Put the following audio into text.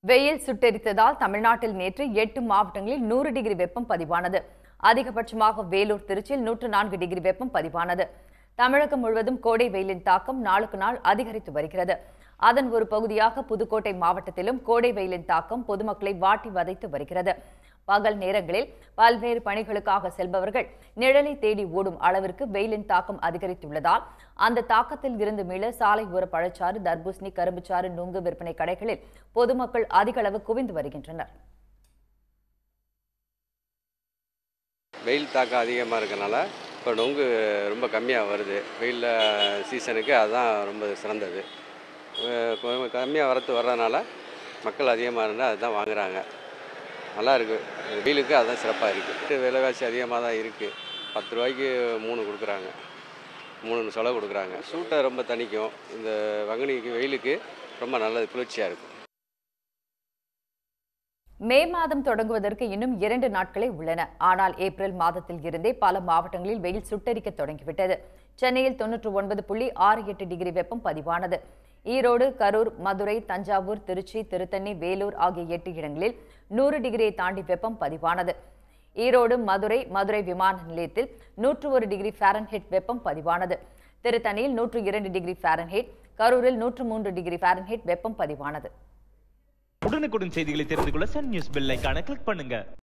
வெயில் சுட்டெரித்ததால் தமிழ்நாட்டில் நேற்று எட்டு மாவட்டங்களில் நூறு டிகிரி வெப்பம் பதிவானது அதிகபட்சமாக வேலூர் திருச்சியில் நூற்று நான்கு டிகிரி வெப்பம் பதிவானது தமிழகம் முழுவதும் கோடை வெயிலின் தாக்கம் நாளுக்கு நாள் அதிகரித்து வருகிறது அதன் ஒரு பகுதியாக புதுக்கோட்டை மாவட்டத்திலும் கோடை வெயிலின் தாக்கம் பொதுமக்களை வாட்டி வதைத்து வருகிறது பகல் நேரங்களில் பல்வேறு பணிகளுக்காக செல்பவர்கள் நிழலை தேடி ஓடும் அளவிற்கு வெயிலின் தாக்கம் அதிகரித்துள்ளதால் அந்த தாக்கத்தில் இருந்து மீள சாலை ஓர பழச்சாறு தர்பூசணி கரும்புச்சாறு நுங்கு விற்பனை கடைகளில் பொதுமக்கள் அதிக அளவு குவிந்து வருகின்றனர் வெயில் தாக்கம் அதிகமாக இருக்கனால இப்போ நொங்கு ரொம்ப கம்மியாக வருது வெயில் சீசனுக்கு அதுதான் ரொம்ப சிறந்தது கம்மியாக வரத்து வர்றதுனால மக்கள் அதிகமாக இருந்தால் அதுதான் வாங்குறாங்க நல்லா இருக்குது வெயிலுக்கு அதுதான் சிறப்பாக இருக்குது விலைவாசி அதிகமாக தான் இருக்குது பத்து ரூபாய்க்கு மூணு கொடுக்குறாங்க மூணு சொலை கொடுக்குறாங்க சூட்டை ரொம்ப தணிக்கும் இந்த வங்கனிக்கு வெயிலுக்கு ரொம்ப நல்லது குளிர்ச்சியாக இருக்கும் மே மாதம் தொடங்குவதற்கு இன்னும் இரண்டு நாட்களே உள்ளன ஆனால் ஏப்ரல் மாதத்தில் இருந்தே பல மாவட்டங்களில் வெயில் சுட்டரிக்க தொடங்கிவிட்டது சென்னையில் தொன்னூற்று ஒன்பது புள்ளி ஆறு எட்டு டிகிரி வெப்பம் பதிவானது ஈரோடு கரூர் மதுரை தஞ்சாவூர் திருச்சி திருத்தணி வேலூர் ஆகிய எட்டு இடங்களில் நூறு டிகிரியை தாண்டி வெப்பம் பதிவானது ஈரோடு மதுரை மதுரை விமான நிலையத்தில் நூற்று ஒரு டிகிரி ஃபாரன்ஹீட் வெப்பம் பதிவானது திருத்தணியில் நூற்று இரண்டு டிகிரி ஃபாரன்ஹீட் கரூரில் நூற்று மூன்று டிகிரி ஃபாரன்ஹீட் வெப்பம் பதிவானது உடனுக்குடன் செய்திகளை தெரிந்து கொள்ள சன் நியூஸ் பெல் ஐகானை கிளிக் பண்ணுங்க